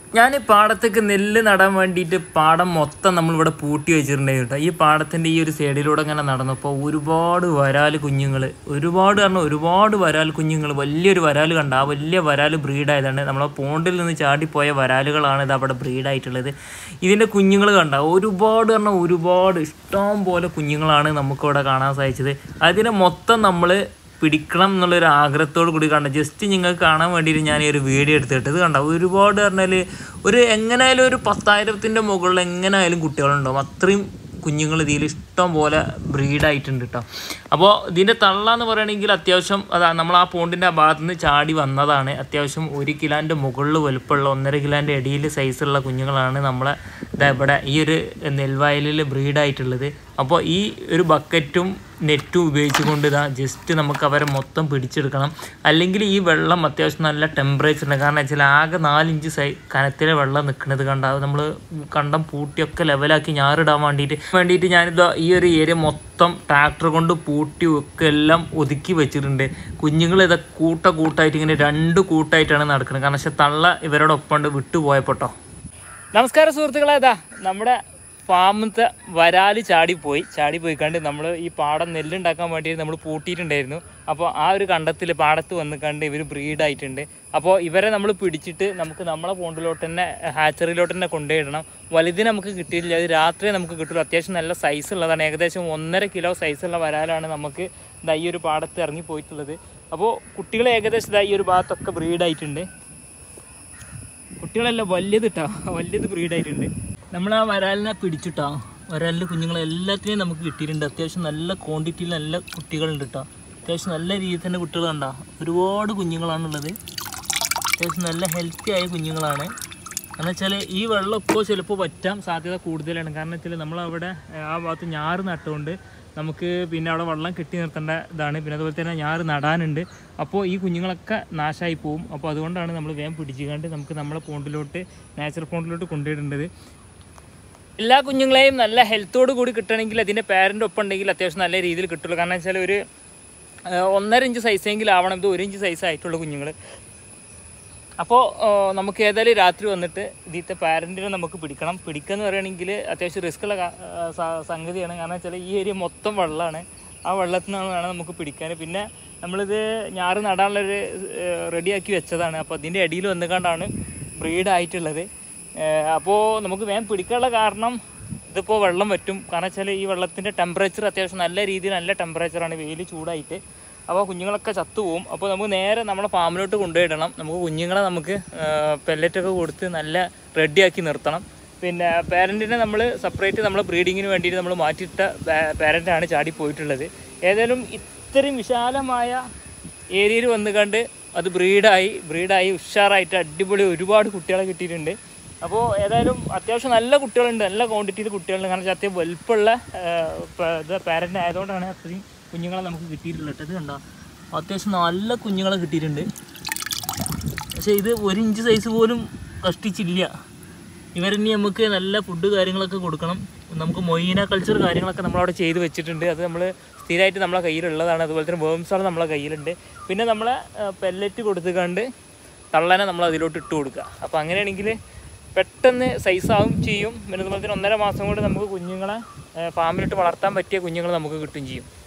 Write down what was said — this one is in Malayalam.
ഞാൻ ഈ പാടത്തേക്ക് നെല്ല് നടാൻ വേണ്ടിയിട്ട് പാടം മൊത്തം നമ്മളിവിടെ പൂട്ടി വെച്ചിട്ടുണ്ടായിരുന്നു കേട്ടോ ഈ പാടത്തിൻ്റെ ഈ ഒരു സൈഡിലൂടെ ഇങ്ങനെ നടന്നപ്പോൾ ഒരുപാട് വരാൽ കുഞ്ഞുങ്ങൾ ഒരുപാട് കാരണം ഒരുപാട് വരാൽ കുഞ്ഞുങ്ങൾ വലിയൊരു വരാൽ കണ്ട ആ വലിയ വരാൽ ബ്രീഡായതാണ് നമ്മളെ പോണ്ടിൽ നിന്ന് ചാടിപ്പോയ വരാലുകളാണ് ഇത് അവിടെ ബ്രീഡായിട്ടുള്ളത് ഇതിൻ്റെ കുഞ്ഞുങ്ങൾ കണ്ട ഒരുപാട് പറഞ്ഞാൽ ഒരുപാട് ഇഷ്ടം പോലെ കുഞ്ഞുങ്ങളാണ് നമുക്കിവിടെ കാണാൻ സാധിച്ചത് അതിനെ മൊത്തം നമ്മൾ പിടിക്കണം എന്നുള്ളൊരു ആഗ്രഹത്തോട് കൂടി കണ്ട ജസ്റ്റ് നിങ്ങൾക്ക് കാണാൻ വേണ്ടിയിട്ട് ഞാൻ ഈ ഒരു വീഡിയോ എടുത്തിട്ട് ഇത് കണ്ട ഒരുപാട് പറഞ്ഞാൽ ഒരു എങ്ങനെയായാലും ഒരു പത്തായിരത്തിൻ്റെ മുകളിൽ എങ്ങനെയായാലും കുട്ടികളുണ്ടാവും അത്രയും കുഞ്ഞുങ്ങൾ ഇതിൽ ഇഷ്ടം പോലെ ബ്രീഡായിട്ടുണ്ട് കേട്ടോ അപ്പോൾ ഇതിൻ്റെ തള്ള എന്ന് പറയുകയാണെങ്കിൽ അത്യാവശ്യം അതാ നമ്മൾ ആ പോണ്ടിൻ്റെ ആ ഭാഗത്ത് നിന്ന് ചാടി വന്നതാണ് അത്യാവശ്യം ഒരു കിലോൻ്റെ മുകളിൽ വലുപ്പമുള്ള ഒന്നര കിലോൻ്റെ ഇടയിൽ സൈസുള്ള കുഞ്ഞുങ്ങളാണ് നമ്മളെ ഇതാ ഇവിടെ ഈ ഒരു നെൽവയലിൽ ബ്രീഡായിട്ടുള്ളത് അപ്പോൾ ഈ ഒരു ബക്കറ്റും നെറ്റും ഉപയോഗിച്ചുകൊണ്ട് ഇതാ ജസ്റ്റ് നമുക്ക് അവരെ മൊത്തം പിടിച്ചെടുക്കണം അല്ലെങ്കിൽ ഈ വെള്ളം അത്യാവശ്യം നല്ല ടെമ്പറേച്ചർ ഉണ്ട് കാരണം വെച്ചാൽ ആകെ നാലിഞ്ച് സൈ കനത്തിലെ വെള്ളം നിൽക്കുന്നത് കണ്ട അത് നമ്മൾ കണ്ടം പൂട്ടിയൊക്കെ ലെവലാക്കി ഞാറിടാൻ വേണ്ടിയിട്ട് വേണ്ടിയിട്ട് ഞാനിതാ ഈ ഒരു ഏരിയ മൊത്തം ട്രാക്ടർ കൊണ്ട് പൂട്ടി ഒക്കെ എല്ലാം ഒതുക്കി വെച്ചിട്ടുണ്ട് കുഞ്ഞുങ്ങൾ ഇതാ കൂട്ട കൂട്ടായിട്ട് ഇങ്ങനെ രണ്ട് കൂട്ടായിട്ടാണ് നടക്കുന്നത് കാരണം വെച്ചാൽ തള്ള ഇവരോടൊപ്പം വിട്ടുപോയപ്പോട്ടോ നമസ്കാരം സുഹൃത്തുക്കളെ ഇതാ നമ്മുടെ ഫാമിലത്തെ വരാല് ചാടിപ്പോയി ചാടിപ്പോയി കണ്ട് നമ്മൾ ഈ പാടം നെല്ലുണ്ടാക്കാൻ വേണ്ടി നമ്മൾ പൂട്ടിയിട്ടുണ്ടായിരുന്നു അപ്പോൾ ആ ഒരു കണ്ടത്തിൽ പാടത്ത് വന്ന് കണ്ട് ഇവർ ബ്രീഡായിട്ടുണ്ട് അപ്പോൾ ഇവരെ നമ്മൾ പിടിച്ചിട്ട് നമുക്ക് നമ്മളെ പോണ്ടിലോട്ട് തന്നെ ഹാച്ചറിയിലോട്ട് തന്നെ കൊണ്ടുപോയിടണം വലുതിന് നമുക്ക് കിട്ടിയില്ല അത് രാത്രി നമുക്ക് കിട്ടുള്ളൂ അത്യാവശ്യം നല്ല സൈസ് ഉള്ളതാണ് ഏകദേശം ഒന്നര കിലോ സൈസുള്ള വരാലാണ് നമുക്ക് ദാ ഈ ഒരു പാടത്ത് ഇറങ്ങി പോയിട്ടുള്ളത് അപ്പോൾ കുട്ടികൾ ഏകദേശം ദാ ഈ ഒരു ഭാഗത്തൊക്കെ ബ്രീഡായിട്ടുണ്ട് കുട്ടികളല്ല വല്യത് ഇട്ടാ വല്യത് ബ്രീഡായിട്ടുണ്ട് നമ്മൾ ആ വരാലിനെ പിടിച്ചിട്ടാ വരാലിൻ്റെ കുഞ്ഞുങ്ങളെ എല്ലാത്തിനെയും നമുക്ക് കിട്ടിയിട്ടുണ്ട് അത്യാവശ്യം നല്ല ക്വാണ്ടിറ്റിയിൽ നല്ല കുട്ടികളുണ്ട് കേട്ടോ അത്യാവശ്യം നല്ല രീതിയിൽ തന്നെ കുട്ടികൾ കണ്ടാ ഒരുപാട് കുഞ്ഞുങ്ങളാണുള്ളത് അത്യാവശ്യം നല്ല ഹെൽത്തി ആയ കുഞ്ഞുങ്ങളാണ് എന്ന് വെച്ചാൽ ഈ വെള്ളം ഇപ്പോൾ ചിലപ്പോൾ പറ്റാൻ സാധ്യത കൂടുതലാണ് കാരണം വെച്ചാൽ നമ്മളവിടെ ആ ഭാഗത്ത് ഞാറ് നട്ടുകൊണ്ട് നമുക്ക് പിന്നെ അവിടെ വെള്ളം കെട്ടി നിർത്തേണ്ട ഇതാണ് പിന്നെ അതുപോലെ തന്നെ ഞാറ് നടാനുണ്ട് അപ്പോൾ ഈ കുഞ്ഞുങ്ങളൊക്കെ നാശമായി പോവും അപ്പോൾ അതുകൊണ്ടാണ് നമ്മൾ വേഗം പിടിച്ചുകൊണ്ട് നമുക്ക് നമ്മളെ പോണ്ടിലോട്ട് നാച്ചുറൽ പോണ്ടിലോട്ട് കൊണ്ടുപോയിടേണ്ടത് എല്ലാ കുഞ്ഞുങ്ങളെയും നല്ല ഹെൽത്തോട് കൂടി കിട്ടണമെങ്കിൽ അതിൻ്റെ പാരൻ്റ് ഒപ്പം ഉണ്ടെങ്കിൽ അത്യാവശ്യം നല്ല രീതിയിൽ കിട്ടുള്ളൂ കാരണം വെച്ചാൽ ഒരു ആ, ഒന്നര ഇഞ്ച് സൈസെങ്കിലും ആവണം ഇത് ഒരു ഇഞ്ച് സൈസ് ആയിട്ടുള്ള കുഞ്ഞുങ്ങൾ അപ്പോൾ നമുക്ക് ഏതായാലും രാത്രി വന്നിട്ട് ഇതിത്തെ പാരൻറ്റിനെ നമുക്ക് പിടിക്കണം പിടിക്കുക എന്ന് പറയുകയാണെങ്കിൽ അത്യാവശ്യം റിസ്ക്കുള്ള സംഗതിയാണ് കാരണം വെച്ചാൽ ഈ ഏരിയ മൊത്തം വെള്ളമാണ് ആ വെള്ളത്തിൽ നിന്നാണ് വേണം നമുക്ക് പിടിക്കാൻ പിന്നെ നമ്മളിത് ഞാറ് നടാനുള്ളൊരു റെഡിയാക്കി വെച്ചതാണ് അപ്പോൾ അതിൻ്റെ അടിയിൽ വന്നുകൊണ്ടാണ് ബ്രീഡായിട്ടുള്ളത് അപ്പോൾ നമുക്ക് വേഗം പിടിക്കാനുള്ള കാരണം ഇതിപ്പോൾ വെള്ളം വറ്റും കാരണം വെച്ചാൽ ഈ വെള്ളത്തിൻ്റെ ടെമ്പറേച്ചർ അത്യാവശ്യം നല്ല രീതിയിൽ നല്ല ടെമ്പറേച്ചറാണ് വെയിൽ ചൂടായിട്ട് അപ്പോൾ കുഞ്ഞുങ്ങളൊക്കെ ചത്തുപോകും അപ്പോൾ നമുക്ക് നേരെ നമ്മളെ ഫാമിലോട്ട് കൊണ്ടുപോയിടണം നമുക്ക് കുഞ്ഞുങ്ങളെ നമുക്ക് പെല്ലറ്റൊക്കെ കൊടുത്ത് നല്ല റെഡിയാക്കി നിർത്തണം പിന്നെ പാരൻറ്റിനെ നമ്മൾ സെപ്പറേറ്റ് നമ്മൾ ബ്രീഡിങ്ങിന് വേണ്ടിയിട്ട് നമ്മൾ മാറ്റിയിട്ട പാരൻ്റാണ് ചാടി പോയിട്ടുള്ളത് ഏതായാലും ഇത്രയും വിശാലമായ ഏരിയയിൽ വന്ന് കണ്ട് അത് ബ്രീഡായി ബ്രീഡായി ഉഷാറായിട്ട് അടിപൊളി ഒരുപാട് കുട്ടികളെ കിട്ടിയിട്ടുണ്ട് അപ്പോൾ ഏതായാലും അത്യാവശ്യം നല്ല കുട്ടികളുണ്ട് നല്ല ക്വാണ്ടിറ്റിയിൽ കുട്ടികളുണ്ട് കാരണം വെച്ചാൽ അത്യാവശ്യം വലുപ്പമുള്ള ഇത് പാരൻ്റ് ആയതുകൊണ്ടാണ് അത്രയും കുഞ്ഞുങ്ങളെ നമുക്ക് കിട്ടിയിട്ടുള്ളത് ഇത് കണ്ടോ അത്യാവശ്യം നല്ല കുഞ്ഞുങ്ങളെ കിട്ടിയിട്ടുണ്ട് പക്ഷേ ഇത് ഒരു ഇഞ്ച് സൈസ് പോലും കഷ്ടിച്ചില്ല ഇവരിനി നമുക്ക് നല്ല ഫുഡ് കാര്യങ്ങളൊക്കെ കൊടുക്കണം നമുക്ക് മൊയ്ന കൾച്ചർ കാര്യങ്ങളൊക്കെ നമ്മളവിടെ ചെയ്ത് വെച്ചിട്ടുണ്ട് അത് നമ്മൾ സ്ഥിരമായിട്ട് നമ്മളെ കയ്യിലുള്ളതാണ് അതുപോലെ തന്നെ വേംസാൾ നമ്മളെ കയ്യിലുണ്ട് പിന്നെ നമ്മളെ പെല്ലറ്റ് കൊടുത്തുകൊണ്ട് തള്ളനെ നമ്മൾ അതിലോട്ട് ഇട്ട് കൊടുക്കുക അപ്പോൾ അങ്ങനെയാണെങ്കിൽ പെട്ടെന്ന് സൈസാവും ചെയ്യും പിന്നെ അതുപോലെ തന്നെ ഒന്നര മാസം കൊണ്ട് നമുക്ക് കുഞ്ഞുങ്ങളെ ഫാമിലിട്ട് വളർത്താൻ പറ്റിയ കുഞ്ഞുങ്ങൾ നമുക്ക് കിട്ടുകയും ചെയ്യും